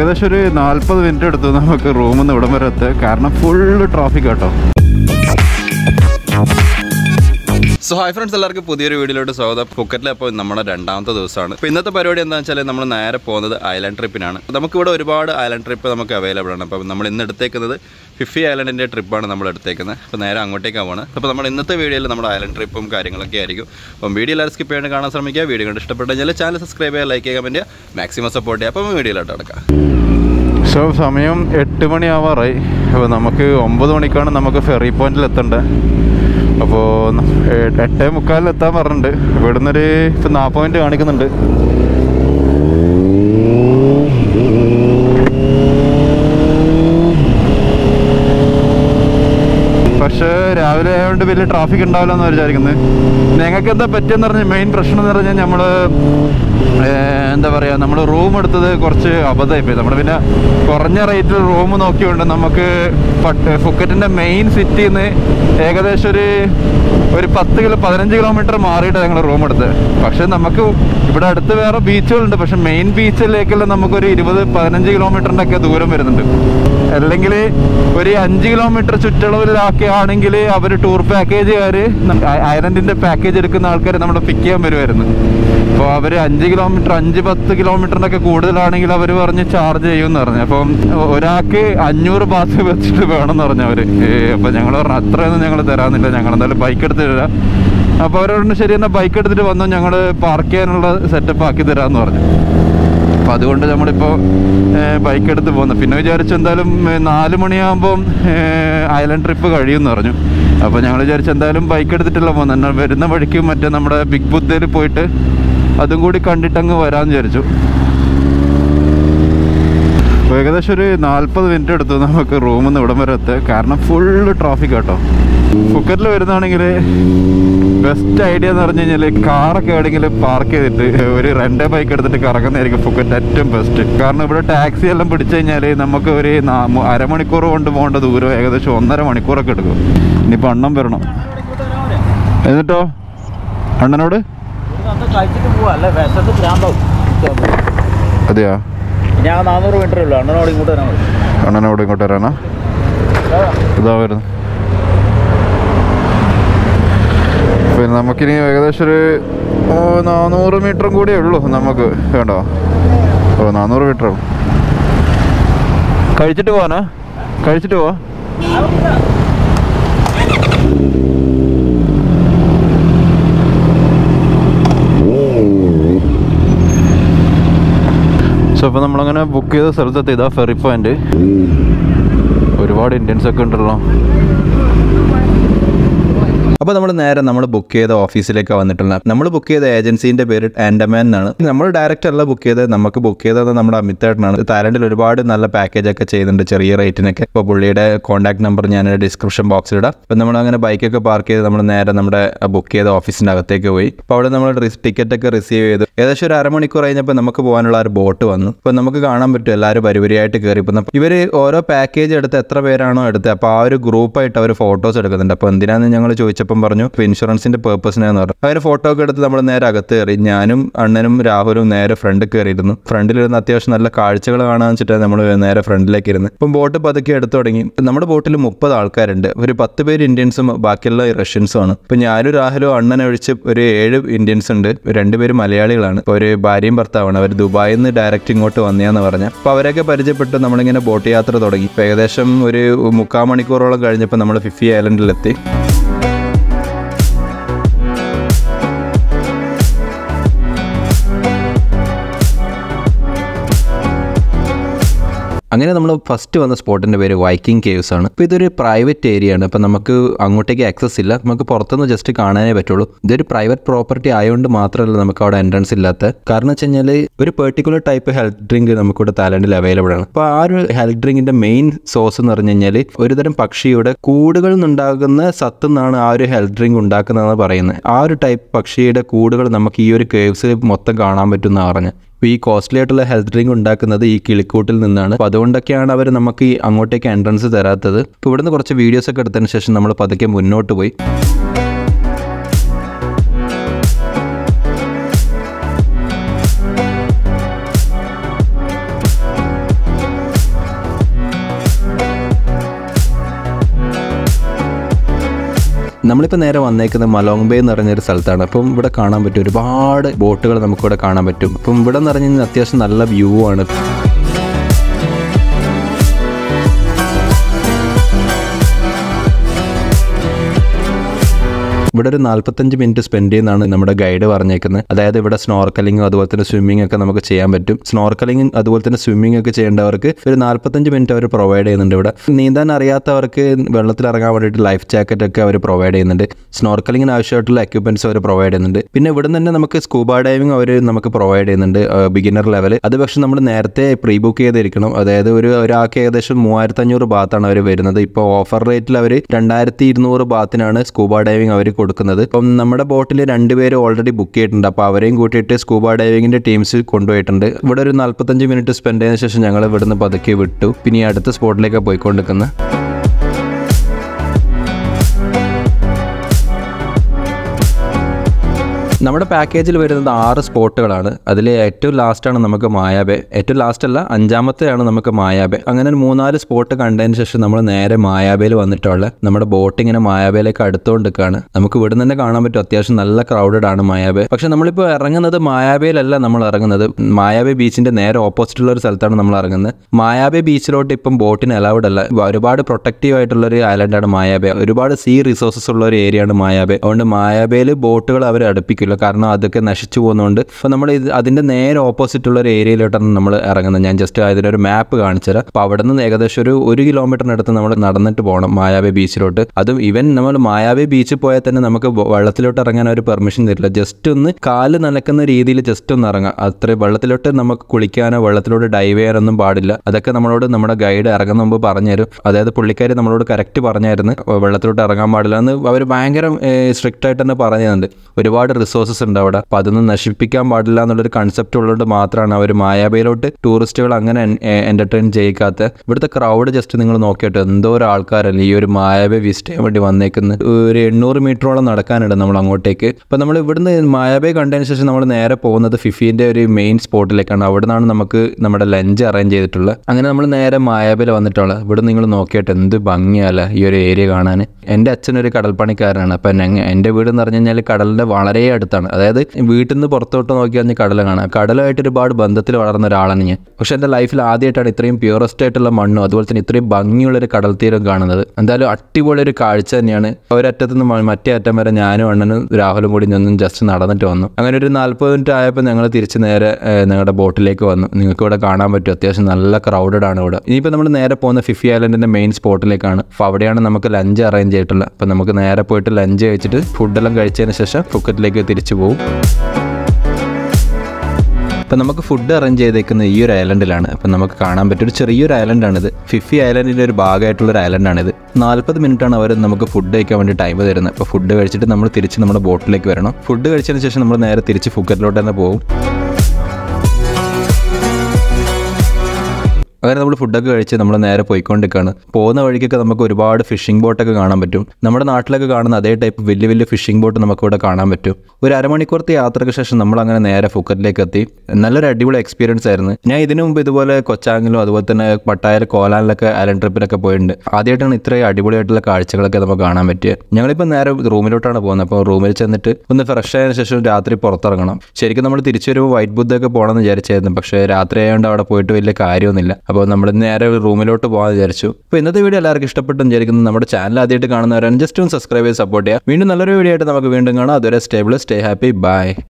ഏകദേശം ഒരു നാൽപ്പത് മിനിറ്റ് എടുത്തു നമുക്ക് റൂമിൽ നിന്ന് ഇവിടം വരെ എത്തുക കാരണം ഫുള്ള് ട്രാഫിക് കേട്ടോ സോ ഹായ് ഫ്രണ്ട്സ് എല്ലാവർക്കും പുതിയൊരു വീഡിയോയിലോട്ട് സ്വാഗതം ഫുക്കറ്റിൽ അപ്പോൾ നമ്മുടെ രണ്ടാമത്തെ ദിവസമാണ് ഇപ്പോൾ ഇന്നത്തെ പരിപാടി എന്താണെന്ന് വെച്ചാൽ നമ്മൾ നേരെ പോകുന്നത് ഐലൻഡ് ട്രിപ്പിനാണ് നമുക്കിവിടെ ഒരുപാട് ഐലൻഡ് ട്രിപ്പ് നമുക്ക് അവൈലബിൾ ആണ് അപ്പോൾ നമ്മൾ ഇന്ന് എടുത്തേക്കുന്നത് ഫിഫി ഐലൻഡിൻ്റെ ട്രിപ്പാണ് നമ്മൾ എടുത്തേക്കുന്നത് അപ്പോൾ നേരെ അങ്ങോട്ടേക്കാണ് പോകണം അപ്പോൾ നമ്മൾ ഇന്നത്തെ വീഡിയോയിൽ നമ്മുടെ ഐലൻഡ് ട്രിപ്പും കാര്യങ്ങളൊക്കെ ആയിരിക്കും അപ്പം വീഡിയോ എല്ലാവരും സ്കിപ്പ് ചെയ്യാൻ കാണാൻ ശ്രമിക്കുക വീഡിയോ കണ്ട് ഇഷ്ടപ്പെട്ടു കഴിഞ്ഞാൽ ചാനൽ സബ്സ്ക്രൈബ് ചെയ്യുക ലൈക്ക് ചെയ്യുക കമൻറ്റ് മാക്സിമം സപ്പോർട്ട് ചെയ്യുക അപ്പം വീഡിയോയിലോട്ട് നടക്കാം സോ സമയം എട്ട് മണി ആവാറായി അപ്പോൾ നമുക്ക് ഒമ്പത് മണിക്കാണ് നമുക്ക് ഫെറി പോയിന്റിൽ എത്തേണ്ടത് അപ്പോൾ എട്ടേ മുക്കാലിൽ എത്താൻ പറഞ്ഞിട്ടുണ്ട് ഇവിടുന്ന് ഒരു ഇപ്പം നാൽപ്പത് മിനിറ്റ് കാണിക്കുന്നുണ്ട് പക്ഷേ രാവിലെ ആയതുകൊണ്ട് വലിയ ട്രാഫിക് ഉണ്ടാവില്ല എന്ന് വിചാരിക്കുന്നത് ഞങ്ങൾക്ക് എന്താ പറ്റിയെന്ന് പറഞ്ഞാൽ മെയിൻ പ്രശ്നം എന്ന് പറഞ്ഞാൽ നമ്മൾ എന്താ പറയുക നമ്മൾ റൂം എടുത്തത് കുറച്ച് അബദ്ധമായിപ്പോയി നമ്മൾ പിന്നെ കുറഞ്ഞ റേറ്റിൽ റൂം നോക്കിയുകൊണ്ട് നമുക്ക് പട്ട് ഫുക്കറ്റിൻ്റെ മെയിൻ സിറ്റിയിൽ നിന്ന് ഏകദേശം ഒരു ഒരു പത്ത് കിലോ പതിനഞ്ച് കിലോമീറ്റർ മാറിയിട്ട് ഞങ്ങൾ റൂം എടുത്തത് പക്ഷേ നമുക്ക് ഇവിടെ അടുത്ത് വേറെ ബീച്ചുകളുണ്ട് പക്ഷെ മെയിൻ ബീച്ചിലേക്കെല്ലാം നമുക്കൊരു ഇരുപത് പതിനഞ്ച് കിലോമീറ്ററിൻ്റെ ഒക്കെ ദൂരം വരുന്നുണ്ട് അല്ലെങ്കിൽ ഒരു അഞ്ച് കിലോമീറ്റർ ചുറ്റളവിലാക്കുകയാണെങ്കിൽ അവർ ടൂർ പാക്കേജുകാർ ഐലൻഡിൻ്റെ പാക്കേജ് എടുക്കുന്ന ആൾക്കാർ നമ്മളെ പിക്ക് ചെയ്യാൻ വരുമായിരുന്നു അപ്പോൾ അവർ അഞ്ച് കിലോമീറ്റർ അഞ്ച് പത്ത് കിലോമീറ്ററിൻ്റെ ഒക്കെ കൂടുതലാണെങ്കിൽ അവർ പറഞ്ഞ് ചാർജ് ചെയ്യുമെന്ന് പറഞ്ഞു അപ്പം ഒരാൾക്ക് അഞ്ഞൂറ് ബാസ് വെച്ചിട്ട് വേണമെന്ന് പറഞ്ഞു അവർ അപ്പോൾ ഞങ്ങൾ പറഞ്ഞു അത്രയൊന്നും ഞങ്ങൾ തരാമെന്നില്ല ഞങ്ങൾ എന്തായാലും ബൈക്ക് എടുത്ത് തരാം അപ്പോൾ അവരോട് ശരി എന്നാൽ ബൈക്ക് എടുത്തിട്ട് വന്നു ഞങ്ങൾ പാർക്ക് ചെയ്യാനുള്ള സെറ്റപ്പ് ആക്കി തരാമെന്ന് പറഞ്ഞു അപ്പം അതുകൊണ്ട് നമ്മളിപ്പോൾ ബൈക്ക് എടുത്ത് പോകുന്നു പിന്നെ വിചാരിച്ചു എന്തായാലും ഏ, നാല് മണിയാകുമ്പം ഐലൻഡ് ട്രിപ്പ് കഴിയുമെന്ന് പറഞ്ഞു അപ്പോൾ ഞങ്ങൾ വിചാരിച്ചു എന്തായാലും ബൈക്ക് എടുത്തിട്ടല്ല പോകുന്നത് എന്നാൽ വരുന്ന വഴിക്ക് മറ്റേ നമ്മുടെ ബിഗ് ബുദ്ധയിൽ പോയിട്ട് അതും കൂടി കണ്ടിട്ടങ്ങ് വരാമെന്ന് വിചാരിച്ചു അപ്പോൾ ഏകദേശം ഒരു നാൽപ്പത് മിനിറ്റ് എടുത്തു നമുക്ക് റൂമിൽ നിന്ന് ഇവിടം വരെ എത്തുക കാരണം ഫുള്ള് ട്രാഫിക് കേട്ടോ ഫുക്കറ്റിൽ വരുന്നതാണെങ്കിൽ ബെസ്റ്റ് ഐഡിയ എന്ന് പറഞ്ഞു കഴിഞ്ഞാൽ കാറൊക്കെ എവിടെയെങ്കിലും പാർക്ക് ചെയ്തിട്ട് ഒരു റെൻ്റ് ബൈക്ക് എടുത്തിട്ട് കറങ്ങുന്നതായിരിക്കും ഫുക്കറ്റ് ഏറ്റവും ബെസ്റ്റ് കാരണം ഇവിടെ ടാക്സി എല്ലാം പിടിച്ചു കഴിഞ്ഞാൽ നമുക്ക് ഒരു നാ- മു- അരമണിക്കൂർ കൊണ്ട് പോകേണ്ട ദൂരം ഏകദേശം ഒന്നര മണിക്കൂറൊക്കെ എടുക്കും ഇനിയിപ്പോൾ അണ്ണം വരണം എന്നിട്ടോ അണ്ണനോട് അന്ന് കഴിച്ചിട്ട് പോവാ അല്ല വിശത്ത് ഭ്രാന്താവും അതെയാ ഇനി ആ നാനൂറ് മീറ്ററേ ഉള്ളൂ അണ്ണനോട് ഇങ്ങോട്ട് വരാൻ മതി അണ്ണനോട് ഇങ്ങോട്ട് വരാനാ ഇതാ വരുന്നു പിന്നെ നമുക്കിനി ഏകദേശം ഒരു ഓ, നാനൂറ് മീറ്ററും കൂടിയേ ഉള്ളൂ നമുക്ക് വേണ്ടോ ഓ നാനൂറ് മീറ്റർ കഴിച്ചിട്ട് പോവാനാ കഴിച്ചിട്ട് പോവാ സോ അപ്പോൾ നമ്മളങ്ങനെ ബുക്ക് ചെയ്ത സ്ഥലത്തെത്തി ഇതാ ഫെറി പോയിന്റ് ഒരുപാട് ഇന്ത്യൻസ് ഒക്കെ ഉണ്ടല്ലോ അപ്പോൾ നമ്മൾ നേരെ നമ്മൾ ബുക്ക് ചെയ്ത ഓഫീസിലേക്ക് വന്നിട്ടുള്ള നമ്മൾ ബുക്ക് ചെയ്ത ഏജൻസീൻ്റെ പേര് ആൻഡമാൻ എന്നാണ് നമ്മൾ ഡയറക്റ്റ് അല്ല ബുക്ക് ചെയ്തത് നമുക്ക് ബുക്ക് ചെയ്തത് നമ്മുടെ അമിതേട്ടനാണ് തായ്ലൻഡിൽ ഒരുപാട് നല്ല പാക്കേജ് ഒക്കെ ചെയ്യുന്നുണ്ട് ചെറിയ റേറ്റിനൊക്കെ ഇപ്പോൾ പുള്ളിയുടെ കോൺടാക്ട് നമ്പർ ഞാൻ ഡിസ്ക്രിപ്ഷൻ ബോക്സിൽ ഇടാം അപ്പോൾ നമ്മൾ അങ്ങനെ ബൈക്കൊക്കെ പാർക്ക് ചെയ്ത് നമ്മൾ നേരെ നമ്മുടെ ബുക്ക് ചെയ്ത ഓഫീസിൻ്റെ അകത്തേക്ക് പോയി അപ്പോൾ അവിടെ നമ്മൾ ടിക്കറ്റ് ഒക്കെ റിസീവ് ചെയ്തു ഏകദേശം ഒരു അരമണിക്കൂർ കഴിഞ്ഞപ്പോൾ നമുക്ക് പോകാനുള്ള ഒരു ബോട്ട് വന്നു അപ്പോൾ നമുക്ക് കാണാൻ പറ്റും എല്ലാവരും പരിപരിയായിട്ട് കയറി ഇപ്പം ഇവർ ഓരോ പാക്കേജ് എടുത്ത് എത്ര പേരാണോ എടുത്തത് അപ്പോൾ ആ ഒരു ഗ്രൂപ്പായിട്ട് അവർ ഫോട്ടോസ് എടുക്കുന്നുണ്ട് അപ്പോൾ എന്തിനാന്ന് ഞങ്ങൾ ചോദിച്ചപ്പം പറഞ്ഞു ഇപ്പോൾ ഇൻഷുറൻസിന്റെ പേർപ്പസിനാന്ന് പറഞ്ഞു അവർ ഫോട്ടോ ഒക്കെ എടുത്ത് നമ്മൾ നേരെ അകത്ത് കയറി ഞാനും അണ്ണനും രാഹുലും നേരെ ഫ്രണ്ട് കയറിയിരുന്നു ഫ്രണ്ടിലിരുന്ന് അത്യാവശ്യം നല്ല കാഴ്ചകൾ കാണാന്ന് വെച്ചിട്ടാണ് നമ്മൾ നേരെ ഫ്രണ്ടിലേക്ക് ഇരുന്ന് ഇപ്പം ബോട്ട് പതുക്കെ എടുത്തു തുടങ്ങി ഇപ്പം നമ്മുടെ ബോട്ടിൽ മുപ്പത് ആൾക്കാരുണ്ട് ഒരു പത്ത് പേര് ഇന്ത്യൻസും ബാക്കിയുള്ള റഷ്യൻസും ആണ് ഇപ്പം ഞാനും രാഹുലും അണ്ണനെ ഒഴിച്ച് ഒരു ഏഴ് ഇന്ത്യൻസ് ഉണ്ട് രണ്ടുപേര് മലയാളികളാണ് ഇപ്പോൾ ഒരു ഭാര്യയും ഭർത്താവാണ് അവർ ദുബായിൽ നിന്ന് ഡയറക്റ്റ് ഇങ്ങോട്ട് വന്നതാന്ന് പറഞ്ഞ അപ്പോൾ അവരൊക്കെ പരിചയപ്പെട്ട് നമ്മളിങ്ങനെ ബോട്ട് യാത്ര തുടങ്ങി ഇപ്പം ഏകദേശം ഒരു മുക്കാൽ മണിക്കൂറോളം കഴിഞ്ഞപ്പോൾ നമ്മൾ ഫിഫി ഐലൻഡിലെത്തി അങ്ങനെ നമ്മൾ ഫസ്റ്റ് വന്ന സ്പോട്ടിന്റെ പേര് വൈക്കിംഗ് കേവ്സ് ആണ് അപ്പോൾ ഇതൊരു പ്രൈവറ്റ് ഏരിയ ആണ് അപ്പോൾ നമുക്ക് അങ്ങോട്ടേക്ക് ആക്സസ് ഇല്ല നമുക്ക് പുറത്തുനിന്ന് ജസ്റ്റ് കാണാനേ പറ്റുള്ളൂ ഇതൊരു പ്രൈവറ്റ് പ്രോപ്പർട്ടി ആയതുകൊണ്ട് മാത്രമല്ല നമുക്ക് അവിടെ എൻട്രൻസ് ഇല്ലാത്ത കാരണം വെച്ച് കഴിഞ്ഞാൽ ഒരു പെർട്ടിക്കുലർ ടൈപ്പ് ഹെൽത്ത് ഡ്രിങ്ക് നമുക്കിവിടെ തായ്ലൻഡിൽ അവൈലബിൾ ആണ് അപ്പോൾ ആ ഒരു ഹെൽത്ത് ഡ്രിങ്കിന്റെ മെയിൻ സോഴ്സ് എന്ന് പറഞ്ഞു കഴിഞ്ഞാൽ ഒരുതരം പക്ഷിയുടെ കൂടുകളിൽ നിന്നുണ്ടാകുന്ന സത്ത് നിന്നാണ് ആ ഒരു ഹെൽത്ത് ഡ്രിങ്ക് ഉണ്ടാക്കുന്നതെന്ന് പറയുന്നത് ആ ഒരു ടൈപ്പ് പക്ഷിയുടെ കൂടുകൾ നമുക്ക് ഈ ഒരു കേവ്സിൽ മൊത്തം കാണാൻ പറ്റുമെന്ന് പറഞ്ഞത് അപ്പോൾ ഈ കോസ്റ്റ്ലി ആയിട്ടുള്ള ഹെൽത്ത് ഡ്രിങ്ക് ഉണ്ടാക്കുന്നത് ഈ കിളിക്കൂട്ടിൽ നിന്നാണ് അപ്പോൾ അതുകൊണ്ടൊക്കെയാണ് അവർ നമുക്ക് ഈ അങ്ങോട്ടേക്ക് എൻട്രൻസ് തരാത്തത് ഇപ്പോൾ ഇവിടുന്ന് കുറച്ച് വീഡിയോസ് ഒക്കെ എടുത്തതിന് ശേഷം നമ്മൾ പതുക്കെ മുന്നോട്ട് പോയി നമ്മളിപ്പോൾ നേരെ വന്നേക്കുന്നത് മലോങ് ബേ എന്ന് പറഞ്ഞൊരു സ്ഥലത്താണ് അപ്പം ഇവിടെ കാണാൻ പറ്റും ഒരുപാട് ബോട്ടുകൾ നമുക്കിവിടെ കാണാൻ പറ്റും അപ്പം ഇവിടെ എന്ന് പറഞ്ഞു കഴിഞ്ഞാൽ അത്യാവശ്യം നല്ല വ്യൂ ആണ് ഇവിടെ ഒരു നാൽപ്പത്തഞ്ച് മിനിറ്റ് സ്പെൻഡ് ചെയ്യുന്നതാണ് നമ്മുടെ ഗൈഡ് പറഞ്ഞേക്കുന്നത് അതായത് ഇവിടെ സ്നോർക്കലിങ്ങും അതുപോലെ തന്നെ സ്വിമ്മിംഗ് ഒക്കെ നമുക്ക് ചെയ്യാൻ പറ്റും സ്നോർക്കലിംഗ് അതുപോലെ തന്നെ സ്വിമ്മിംഗ് ഒക്കെ ചെയ്യേണ്ടവർക്ക് ഒരു നാൽപ്പത്തഞ്ച് മിനിറ്റ് അവർ പ്രൊവൈഡ് ചെയ്യുന്നുണ്ട് ഇവിടെ നീന്താൻ അറിയാത്തവർക്ക് വെള്ളത്തിൽ ഇറങ്ങാൻ വേണ്ടിയിട്ട് ലൈഫ് ജാക്കറ്റ് ഒക്കെ അവർ പ്രൊവൈഡ് ചെയ്യുന്നുണ്ട് സ്നോർക്കലിങ്ങിന് ആവശ്യമായിട്ടുള്ള എക്യുപ്മെന്റ്സ് അവർ പ്രൊവൈഡ് ചെയ്യുന്നുണ്ട് പിന്നെ ഇവിടെ നിന്ന് തന്നെ നമുക്ക് സ്കൂബ ഡൈവിംഗ് അവർ നമുക്ക് പ്രൊവൈഡ് ചെയ്യുന്നുണ്ട് ബിഗിനർ ലെവൽ അത് പക്ഷെ നമ്മൾ നേരത്തെ പ്രീ ബുക്ക് ചെയ്തിരിക്കണം അതായത് ഒരു ഒരാൾക്ക് ഏകദേശം മൂവായിരത്തി അഞ്ഞൂറ് ബാത്താണ് അവർ വരുന്നത് ഇപ്പോൾ ഓഫർ റേറ്റിൽ അവർ രണ്ടായിരത്തി ഇരുന്നൂറ് ബാത്തിനാണ് സ്കൂബ ഡൈവിംഗ് അവർ കൊടുക്കുന്നത് അപ്പം നമ്മുടെ ബോട്ടിൽ രണ്ടുപേര് ഓൾറെഡി ബുക്ക് ചെയ്തിട്ടുണ്ട് അപ്പോൾ അവരെയും കൂട്ടിയിട്ട് സ്കൂബ ഡൈവിങ്ങിന്റെ ടീംസ് കൊണ്ടുപോയിട്ടുണ്ട് ഇവിടെ ഒരു നാൽപ്പത്തഞ്ച് മിനിറ്റ് സ്പെൻഡ് ചെയ്തതിനു ശേഷം ഞങ്ങൾ ഇവിടുന്ന് പതുക്കെ വിട്ടു പിന്നെ ഈ അടുത്ത സ്പോട്ടിലേക്കാണ് പോയിക്കൊണ്ടിരിക്കുന്നത് നമ്മുടെ പാക്കേജിൽ വരുന്നത് ആറ് സ്പോട്ടുകളാണ് അതിൽ ഏറ്റവും ലാസ്റ്റാണ് നമുക്ക് മായാബേ ഏറ്റവും ലാസ്റ്റ് അല്ല അഞ്ചാമത്തെയാണ് നമുക്ക് മായാബേ അങ്ങനെ ഒരു മൂന്നാല് സ്പോട്ട് കണ്ടതിന് ശേഷം നമ്മൾ നേരെ മായാബേയിൽ വന്നിട്ടുള്ള നമ്മുടെ ബോട്ട് ഇങ്ങനെ മായാബേയിലേക്ക് അടുത്തുകൊണ്ടിരിക്കുകയാണ് നമുക്ക് ഇവിടെ തന്നെ കാണാൻ പറ്റും അത്യാവശ്യം നല്ല ക്രൗഡഡ് ആണ് മായാബേ പക്ഷെ നമ്മളിപ്പോൾ ഇറങ്ങുന്നത് മായാബേയിലല്ല നമ്മൾ ഇറങ്ങുന്നത് മായാബേ ബീച്ചിന്റെ നേരെ ഓപ്പോസിറ്റ് ഉള്ള ഒരു സ്ഥലത്താണ് നമ്മൾ ഇറങ്ങുന്നത് മായാബേ ബീച്ചിലോട്ട് ഇപ്പം ബോട്ടിന് അലൗഡ് അല്ല ഒരുപാട് പ്രൊട്ടക്റ്റീവ് ആയിട്ടുള്ള ഒരു ഐലൻഡാണ് മായാബേ ഒരുപാട് സീ റിസോഴ്സസ് ഉള്ള ഒരു ഏരിയയാണ് മായാബേ അതുകൊണ്ട് മായാബേയിൽ ബോട്ടുകൾ അവർ അടുപ്പിക്കില്ല കാരണം അതൊക്കെ നശിച്ചു പോകുന്നതുകൊണ്ട് അപ്പോൾ നമ്മൾ ഇത് അതിൻ്റെ നേരെ ഓപ്പോസിറ്റ് ഉള്ള ഒരു ഏരിയയിലോട്ടാണ് നമ്മൾ ഇറങ്ങുന്നത് ഞാൻ ജസ്റ്റ് അതിനൊരു മാപ്പ് കാണിച്ചുതരാം അപ്പോൾ അവിടെ നിന്ന് ഏകദേശം ഒരു ഒരു കിലോമീറ്ററിനടുത്ത് നമ്മൾ നടന്നിട്ട് പോകണം മായാവേ ബീച്ചിലോട്ട് അതും ഇവൻ നമ്മൾ മായാവേ ബീച്ചിൽ പോയാൽ തന്നെ നമുക്ക് വ- വെള്ളത്തിലോട്ട് ഇറങ്ങാൻ ഒരു പെർമിഷൻ തരില്ല ജസ്റ്റ് ഒന്ന് കാല് നനക്കുന്ന രീതിയിൽ ജസ്റ്റ് ഒന്ന് ഇറങ്ങാം അത്ര വെള്ളത്തിലോട്ട് നമുക്ക് കുളിക്കാനോ വെള്ളത്തിലോട്ട് ഡൈവ് ചെയ്യാനൊന്നും പാടില്ല അതൊക്കെ നമ്മളോട് നമ്മുടെ ഗൈഡ് ഇറങ്ങുന്ന മുമ്പ് പറഞ്ഞുതരും അതായത് പുള്ളിക്കാരി നമ്മളോട് കറക്റ്റ് പറഞ്ഞായിരുന്നു വെള്ളത്തിലോട്ട് ഇറങ്ങാൻ പാടില്ല എന്ന് അവർ ഭയങ്കര സ്ട്രിക്റ്റ് ആയിട്ട് തന്നെ പറഞ്ഞിട്ടുണ്ട് ഒരുപാട് റിസോഴ്സസ് ഉണ്ട് അവിടെ അപ്പോൾ അതൊന്നും നശിപ്പിക്കാൻ പാടില്ല എന്നുള്ളൊരു കൺസെപ്റ്റ് ഉള്ളതുകൊണ്ട് മാത്രമാണ് അവർ മായാബയിലോട്ട് ടൂറിസ്റ്റുകൾ അങ്ങനെ എൻ്റർടൈൻ ചെയ്യിക്കാത്ത ഇവിടുത്തെ ക്രൗഡ് ജസ്റ്റ് നിങ്ങൾ നോക്കിയിട്ട് എന്തോരം ആൾക്കാരല്ലേ ഈ ഒരു മായാബേ വിസിറ്റ് ചെയ്യാൻ വേണ്ടി വന്നേക്കുന്നത് ഒരു എണ്ണൂറ് മീറ്ററോളം നടക്കാനുണ്ട് നമ്മൾ അങ്ങോട്ടേക്ക് അപ്പോൾ നമ്മൾ ഇവിടുന്ന് മായാബേ കണ്ടതിന് ശേഷം നമ്മൾ നേരെ പോകുന്നത് ഫിഫീൻ്റെ ഒരു മെയിൻ സ്പോട്ടിലേക്കാണ് അവിടെ നിന്നാണ് നമുക്ക് നമ്മുടെ ലഞ്ച് അറേഞ്ച് ചെയ്തിട്ടുള്ളത് അങ്ങനെ നമ്മൾ നേരെ മായാബയിൽ വന്നിട്ടുള്ളത് ഇവിടെ നിങ്ങൾ നോക്കിയിട്ട് എന്ത് ഭംഗിയല്ല ഈ ഒരു ഏരിയ കാണാൻ എൻ്റെ അച്ഛനൊരു കടൽപ്പണിക്കാരനാണ് അപ്പം ഞങ്ങ എൻ്റെ വീട് എന്ന് പറഞ്ഞു കഴിഞ്ഞാൽ കടലിൻ്റെ വളരെ അടുത്താണ് അതായത് വീട്ടിൽ നിന്ന് പുറത്തോട്ട് നോക്കി കഴിഞ്ഞാൽ കടൽ കാണാം കടലുമായിട്ട് ഒരുപാട് ബന്ധത്തിൽ വളർന്ന ഒരാളാണ് ഞാൻ പക്ഷേ എൻ്റെ ലൈഫിൽ ആദ്യമായിട്ടാണ് ഇത്രയും പ്യൂറസ്റ്റ് ആയിട്ടുള്ള മണ്ണും അതുപോലെ തന്നെ ഇത്രയും ഭംഗിയുള്ളൊരു കടൽ തീരം കാണുന്നത് എന്തായാലും അടിപൊളി ഒരു കാഴ്ച തന്നെയാണ് ഒരറ്റത്ത് നിന്ന് മ- മറ്റേ അറ്റം വരെ ഞാനും അണ്ണനും രാഹുലും കൂടി നിന്നും ജസ്റ്റ് നടന്നിട്ട് വന്നു അങ്ങനെ ഒരു നാൽപ്പത് മിനിറ്റ് ആയപ്പോൾ ഞങ്ങൾ തിരിച്ച് നേരെ ഏഹ്, ഞങ്ങളുടെ ബോട്ടിലേക്ക് വന്നു നിങ്ങൾക്ക് ഇവിടെ കാണാൻ പറ്റും അത്യാവശ്യം നല്ല ക്രൗഡഡ് ആണ് ഇവിടെ ഇനിയിപ്പോൾ നമ്മൾ നേരെ പോകുന്ന ഫിഫി ഐലൻഡിൻ്റെ മെയിൻ സ്പോട്ടിലേക്കാണ് അപ്പോൾ അവിടെയാണ് നമുക്ക് ലഞ്ച് അറേഞ്ച് ചെയ്തിട്ടുള്ളത് അപ്പോൾ നമുക്ക് നേരെ പോയിട്ട് ലഞ്ച് കഴിച്ചിട്ട് ഫുഡെല്ലാം കഴിച്ചതിന് ശേഷം ഫുക്കറ്റിലേക്ക് തിരിച്ചു പോകും അപ്പം നമുക്ക് ഫുഡ് അറേഞ്ച് ചെയ്തേക്കുന്നത് ഈ ഒരു ഐലൻഡിലാണ് അപ്പം നമുക്ക് കാണാൻ പറ്റിയ ഒരു ചെറിയൊരു ഐലൻഡാണിത് ഫിഫി ഐലൻഡിൻ്റെ ഒരു ഭാഗമായിട്ടുള്ള ഒരു ഐലൻഡാണിത് നാൽപ്പത് മിനിറ്റാണ് അവർ നമുക്ക് ഫുഡ് കഴിക്കാൻ വേണ്ടി ടൈം തരുന്നത് അപ്പോൾ ഫുഡ് കഴിച്ചിട്ട് നമ്മൾ തിരിച്ച് നമ്മുടെ ബോട്ടിലേക്ക് വരണം ഫുഡ് കഴിച്ചതിന് ശേഷം നമ്മൾ നേരെ തിരിച്ച് ഫുക്കറ്റിലോട്ട് തന്നെ പോകും അങ്ങനെ നമ്മൾ ഫുഡൊക്കെ കഴിച്ച് നമ്മൾ നേരെ പോയിക്കൊണ്ടിരിക്കുകയാണ് പോകുന്ന വഴിക്കൊക്കെ നമുക്ക് ഒരുപാട് ഫിഷിംഗ് ബോട്ടൊക്കെ കാണാൻ പറ്റും നമ്മുടെ നാട്ടിലൊക്കെ കാണുന്ന അതേ ടൈപ്പ് വലിയ വലിയ ഫിഷിംഗ് ബോട്ട് നമുക്ക് ഇവിടെ കാണാൻ പറ്റും ഒരു അരമണിക്കൂറത്തെ യാത്രയ്ക്ക് ശേഷം നമ്മൾ അങ്ങനെ നേരെ ഫുക്കറ്റിലേക്ക് എത്തി നല്ലൊരു അടിപൊളി എക്സ്പീരിയൻസ് ആയിരുന്നു ഞാൻ ഇതിനു മുമ്പ് ഇതുപോലെ കൊച്ചാങ്ങിലും അതുപോലെ തന്നെ പട്ടായൽ കോലാനിലൊക്കെ ഐലൻഡ് ട്രിപ്പിലൊക്കെ പോയിട്ടുണ്ട് ആദ്യമായിട്ടാണ് ഇത്രയും അടിപൊളിയായിട്ടുള്ള കാഴ്ചകളൊക്കെ നമുക്ക് കാണാൻ പറ്റിയത് ഞങ്ങളിപ്പോൾ നേരെ റൂമിലോട്ടാണ് പോകുന്നത് അപ്പോൾ റൂമിൽ ചെന്നിട്ട് ഒന്ന് ഫ്രഷ് ആയതിനു ശേഷം രാത്രി പുറത്തിറങ്ങണം ശരിക്കും നമ്മൾ തിരിച്ചു വരുമ്പോൾ വൈറ്റ് ബുദ്ധൊക്കെ പോകണമെന്ന് വിചാരിച്ചായിരുന്നു പക്ഷേ രാത്രി ആയതുകൊണ്ട് അവിടെ പോയിട്ട് വലിയ കാര്യമൊന്നുമില്ല അപ്പോൾ നമ്മൾ നേരെ റൂമിലോട്ട് പോകാൻ വിചാരിച്ചു അപ്പോൾ ഇന്നത്തെ വീഡിയോ എല്ലാവർക്കും ഇഷ്ടപ്പെട്ടെന്ന് വിചാരിക്കുന്നു നമ്മുടെ ചാനൽ ആദ്യമായിട്ട് കാണുന്നവരാണ് ജസ്റ്റ് ഒന്ന് സബ്സ്ക്രൈബ് ചെയ്ത് സപ്പോർട്ട് ചെയ്യുക വീണ്ടും നല്ലൊരു വീഡിയോ ആയിട്ട് നമുക്ക് വീണ്ടും കാണാം അതുവരെ സ്റ്റേബിൾ സ്റ്റേ ഹാപ്പി ബൈ